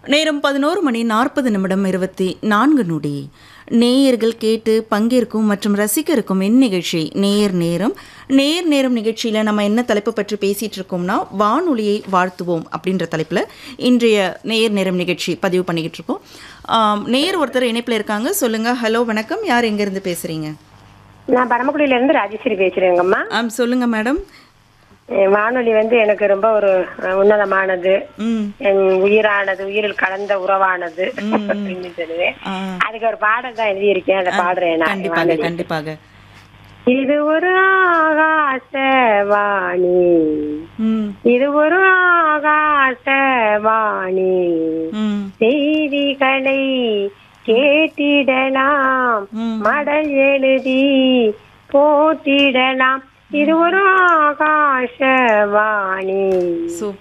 நேரம் பதினோரு மணி நாற்பது நிமிடம் இருபத்தி நான்கு நொடி நேயர்கள் கேட்டு பங்கேற்கும் மற்றும் ரசிக்க இருக்கும் இந்நிகழ்ச்சி நேயர் நேரம் நேயர் நேரம் நிகழ்ச்சியில் நம்ம என்ன தலைப்பு பற்றி பேசிகிட்டு இருக்கோம்னா வானொலியை வாழ்த்துவோம் அப்படின்ற தலைப்பில் இன்றைய நேயர் நேரம் நிகழ்ச்சி பதிவு பண்ணிக்கிட்டு இருக்கோம் ஆம், நேயர் ஒருத்தர் இணைப்பில் இருக்காங்க சொல்லுங்கள் ஹலோ வணக்கம் யார் எங்கேருந்து பேசுகிறீங்க நான் பரமக்குடியில இருந்து ராஜேஸ்வரி பேசுறேங்கம்மா ஆம் சொல்லுங்கள் மேடம் என் வானொலி வந்து எனக்கு ரொம்ப ஒரு அஹ், உன்னதமானது ம் என் உயிரானது உயிரில் கலந்த உறவானது அப்படின்னு சொல்லுவேன் ஆ, அதுக்கு ஒரு பாடல் தான் எழுதியிருக்கேன் அதை பாடுறேன் நான் கண்டிப்பாக வானொலி. கண்டிப்பாக இது ஒரு ஆகாசவாணி ம் இது ஒரு ஆகாசவாணி ம் செய்திகளை கேட்டிடலாம் ம். மடல் எழுதி போட்டிடலாம் இது ஒரு ஆகாசவாணி சூ